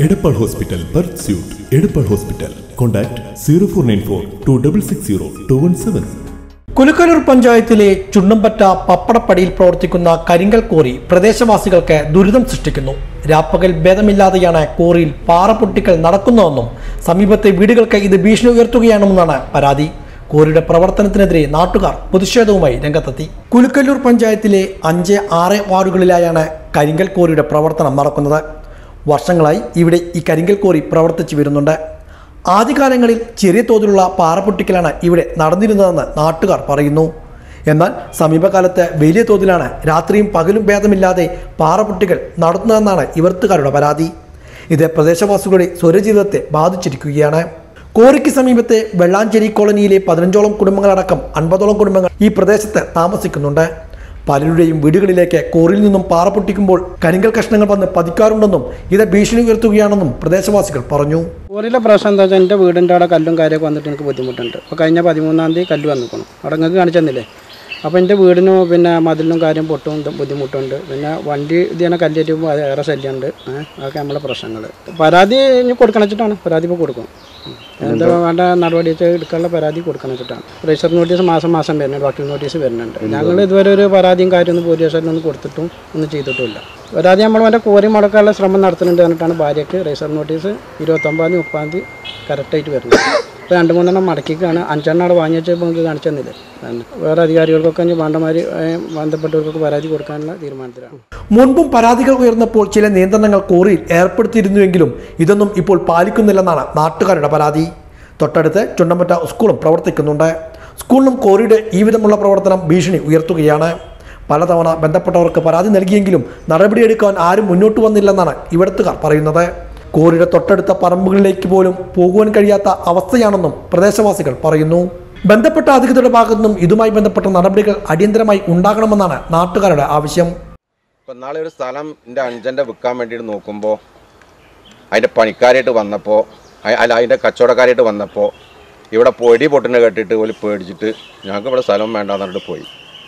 Edappal hospital birth suite Edappal hospital contact zero four nine four two double six zero two one seven Kulukkallur പഞ്ചായത്തിലെ ചുണ്ണമ്പറ്റ പപ്പടപ്പടിയിൽ പ്രവർത്തിക്കുന്ന കരിങ്കൽ quarry പ്രദേശവാസികൾക്ക് ദുരിതം സൃഷ്ടിക്കുന്നു രാപ്പകൽ ഭേദമില്ലാതെയാണ് കോറിയിൽ പാറ പൊട്ടിക്കൽ നടക്കുന്നതെന്നും സമീപത്തെ വീടുകൾക്ക് ഇത് ഭീഷണി ഉയർത്തുകയാണെന്നാണ് പരാതി കോറിയുടെ പ്രവർത്തനത്തിനെതിരെ നാട്ടുകാർ പ്രതിഷേധവുമായി രംഗത്തെത്തി കുലുക്കല്ലൂർ പഞ്ചായത്തിലെ അഞ്ച് ആറ് വാർഡുകളിലായാണ് കരിങ്കൽ കോറിയുടെ പ്രവർത്തനം നടക്കുന്നത് വർഷങ്ങളായി ഇവിടെ ഈ കരിങ്കൽ കോറി പ്രവർത്തിച്ചു വരുന്നുണ്ട് ആദ്യകാലങ്ങളിൽ ചെറിയ തോതിലുള്ള പാറപ്പൊട്ടിക്കലാണ് ഇവിടെ നടന്നിരുന്നതെന്ന് നാട്ടുകാർ പറയുന്നു എന്നാൽ സമീപകാലത്ത് വലിയ തോതിലാണ് രാത്രിയും പകലും ഭേദമില്ലാതെ പാറപ്പൊട്ടികൾ നടത്തുന്നതെന്നാണ് ഇവർത്തുകാരുടെ പരാതി ഇത് പ്രദേശവാസികളുടെ സ്വരജീവിതത്തെ ബാധിച്ചിരിക്കുകയാണ് കോറിക്ക് സമീപത്തെ വെള്ളാഞ്ചേരി കോളനിയിലെ പതിനഞ്ചോളം കുടുംബങ്ങളടക്കം അൻപതോളം കുടുംബങ്ങൾ ഈ പ്രദേശത്ത് താമസിക്കുന്നുണ്ട് പലരുടെയും വീടുകളിലേക്ക് കോറിയിൽ നിന്നും പാറ പൊട്ടിക്കുമ്പോൾ കരിങ്കൽ കഷ്ണങ്ങൾ വന്ന് പതിക്കാറുണ്ടെന്നും ഇത് ഭീഷണി ഉയർത്തുകയാണെന്നും പ്രദേശവാസികൾ പറഞ്ഞു കോറിയിലെ പ്രശ്നം എന്താ വെച്ചാൽ എൻ്റെ വീടിൻ്റെ അവിടെ കല്ലും കാര്യമൊക്കെ വന്നിട്ട് എനിക്ക് ബുദ്ധിമുട്ടുണ്ട് അപ്പോൾ കഴിഞ്ഞ പതിമൂന്നാം തീയതി കല്ല് വന്നിക്കണം അവിടെ നിങ്ങൾക്ക് കാണിച്ചെന്നില്ലേ അപ്പോൾ എൻ്റെ വീടിനും പിന്നെ മതിലിനും കാര്യം പൊട്ടും ഇതും ബുദ്ധിമുട്ടുണ്ട് പിന്നെ വണ്ടി ഇതിനെ കല്ലേറ്റുമ്പോൾ അത് ഏറെ ശല്യമുണ്ട് ഏഹ് അതൊക്കെ നമ്മളെ പ്രശ്നങ്ങൾ പരാതി ഇനി കൊടുക്കണം വെച്ചിട്ടാണ് പരാതി ഇപ്പോൾ കൊടുക്കും ഉം. എന്താ വേണ്ട നടപടി വെച്ച് എടുക്കാനുള്ള പരാതി കൊടുക്കണം വെച്ചിട്ടാണ് രജിസ്റ്റർ നോട്ടീസ് മാസം മാസം വരുന്നുണ്ട് വക്കീൽ നോട്ടീസ് വരുന്നുണ്ട് ഞങ്ങൾ ഇതുവരെ ഒരു പരാതിയും കാര്യമൊന്നും പോലീസ് സ്റ്റേഷനിലൊന്നും കൊടുത്തിട്ടും ഒന്നും ചെയ്തിട്ടുമില്ല പരാതി നമ്മൾ മറ്റേ കോരി മുടക്കാനുള്ള ശ്രമം നടത്തുന്നുണ്ട് എന്നിട്ടാണ് ഭാര്യയ്ക്ക് രജിസ്റ്റർ നോട്ടീസ് ഇരുപത്തൊമ്പതാം തീയതി മുപ്പതാം തീയതി കറക്റ്റായിട്ട് വരുന്നത് ഇപ്പോൾ രണ്ട് മൂന്നെണ്ണം മടക്കിക്കാണ് അഞ്ചെണ്ണം അവിടെ വാങ്ങി വെച്ചപ്പോൾ നമുക്ക് കാണിച്ചു തന്നില്ലേ തന്നെ. വേറെ അധികാരികൾക്കൊക്കെ ഇനി വേണ്ടമാതിരി ഏഹ്, ബന്ധപ്പെട്ടവർക്കൊക്കെ പരാതി കൊടുക്കാനുള്ള തീരുമാനത്തിലാണ് മുൻപും പരാതികൾ ഉയർന്നപ്പോൾ ചില നിയന്ത്രണങ്ങൾ കോറിയിൽ ഏർപ്പെടുത്തിയിരുന്നുവെങ്കിലും ഇതൊന്നും ഇപ്പോൾ പാലിക്കുന്നില്ലെന്നാണ് നാട്ടുകാരുടെ പരാതി തൊട്ടടുത്ത് ചുണ്ടമ്പറ്റ സ്കൂളും പ്രവർത്തിക്കുന്നുണ്ട് സ്കൂളിനും കോറിയുടെ ഈ വിധമുള്ള പ്രവർത്തനം ഭീഷണി ഉയർത്തുകയാണ് പലതവണ ബന്ധപ്പെട്ടവർക്ക് പരാതി നൽകിയെങ്കിലും നടപടിയെടുക്കാൻ ആരും മുന്നോട്ട് വന്നില്ലെന്നാണ് ഇവിടത്തുകാർ പറയുന്നത് കോറിയുടെ തൊട്ടടുത്ത പറമ്പുകളിലേക്ക് പോലും പോകുവാൻ കഴിയാത്ത അവസ്ഥയാണെന്നും പ്രദേശവാസികൾ പറയുന്നു ബന്ധപ്പെട്ട അധികൃതരുടെ ഭാഗത്തുനിന്നും ഇതുമായി ബന്ധപ്പെട്ട നടപടികൾ അടിയന്തരമായി ഉണ്ടാകണമെന്നാണ് നാട്ടുകാരുടെ ആവശ്യം ഇപ്പം നാളെ ഒരു സ്ഥലം എൻ്റെ അഞ്ചൻ്റെ വിൽക്കാൻ വേണ്ടിയിട്ട് നോക്കുമ്പോൾ അതിൻ്റെ പണിക്കാരായിട്ട് വന്നപ്പോൾ അല്ല അതിൻ്റെ കച്ചവടക്കാരായിട്ട് വന്നപ്പോൾ ഇവിടെ പൊടി പൊട്ടുന്ന കേട്ടിട്ട് ഒരു പേടിച്ചിട്ട് ഞങ്ങൾക്ക് ഇവിടെ സ്ഥലം വേണ്ടാന്ന് പറഞ്ഞിട്ട് പോയി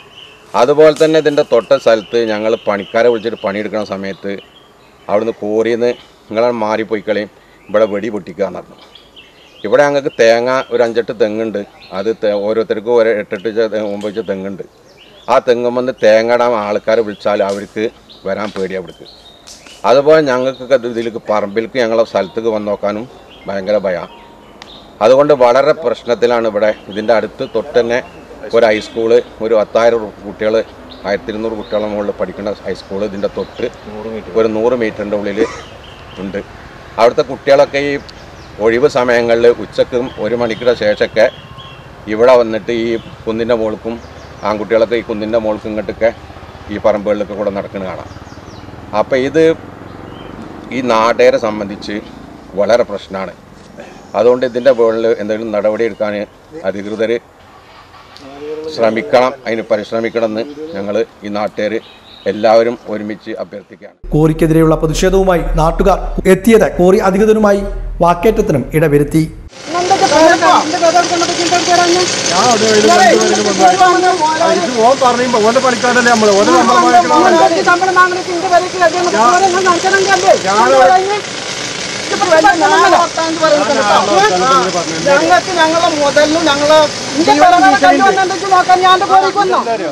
അതുപോലെ തന്നെ ഇതിൻ്റെ തൊട്ട സ്ഥലത്ത് ഞങ്ങൾ പണിക്കാരെ വിളിച്ചിട്ട് പണിയെടുക്കുന്ന സമയത്ത് അവിടുന്ന് കോറിയിൽ നിന്ന് നിങ്ങളെ മാറിപ്പോയിക്കളയും ഇവിടെ വെടി പൊട്ടിക്കാന്ന് പറഞ്ഞു ഇവിടെ ഞങ്ങൾക്ക് തേങ്ങ ഒരു അഞ്ചെട്ട് തെങ്ങുണ്ട് അത് തെ- ഓരോരുത്തർക്കും ഒരു എട്ടെട്ട് ചെ- തെ- ഒമ്പത് ചെ തെങ്ങുണ്ട് ആ തെങ്ങുമെന്ന് തേങ്ങ ഇടാൻ ആൾക്കാരെ വിളിച്ചാൽ അവർക്ക് വരാൻ പേടി അവിടേക്ക് അതുപോലെ ഞങ്ങൾക്കൊക്കെ ഇത് ഇതിലേക്ക് പറമ്പിലേക്ക് ഞങ്ങളെ സ്ഥലത്തേക്ക് വന്ന് നോക്കാനും ഭയങ്കര ഭയമാണ് അതുകൊണ്ട് വളരെ പ്രശ്നത്തിലാണ് ഇവിടെ ഇതിൻ്റെ അടുത്ത് തൊട്ട് തന്നെ ഒരു ഹൈസ്കൂള് ഒരു പത്തായിരം കുട്ടികൾ ആയിരത്തി ഇരുന്നൂറ് കുട്ടികളെ മുകളിൽ പഠിക്കുന്ന ഹൈസ്കൂൾ ഇതിൻ്റെ തൊട്ട് ഒരു നൂറ് മീറ്ററിൻ്റെ ഉള്ളിൽ ഉണ്ട് അവിടുത്തെ കുട്ടികളൊക്കെ ഈ ഒഴിവ് സമയങ്ങളിൽ ഉച്ചക്കും ഒരു മണിക്കൂടെ ശേഷമൊക്കെ ഇവിടെ വന്നിട്ട് ഈ കുന്നിൻ്റെ മുകൾക്കും ആൺകുട്ടികളൊക്കെ ഈ കുന്നിൻ്റെ മുകൾക്കും ഇങ്ങോട്ടൊക്കെ ഈ പറമ്പുകളിലൊക്കെ കൂടെ നടക്കുന്നത് കാണാം അപ്പോൾ ഇത് ഈ നാട്ടുകാരെ സംബന്ധിച്ച് വളരെ പ്രശ്നമാണ് അതുകൊണ്ട് ഇതിൻ്റെ മുകളിൽ എന്തെങ്കിലും നടപടി എടുക്കാൻ അധികൃതർ ശ്രമിക്കണം അതിന് പരിശ്രമിക്കണം എന്ന് ഞങ്ങൾ ഈ നാട്ടുകാർ എല്ലാവരും ഒരുമിച്ച് അഭ്യർത്ഥിക്കുകയാണ് കോറിക്കെതിരെയുള്ള പ്രതിഷേധവുമായി നാട്ടുകാർ എത്തിയത് കോറി അധികൃതരുമായി വാക്കേറ്റത്തിനും ഇടവരുത്തി ഓൻ പറയുമ്പോ ഓന്റെ പണിക്കാരല്ലേ നമ്മള് ഓന്റെ ശമ്പളം ഞങ്ങൾക്ക് ഞങ്ങളെ മുതലിനും ഞങ്ങളെ ജീവനും ഭീഷണിയുണ്ട്. നോക്കാൻ ഞാൻ കോഴിക്കൊന്നോ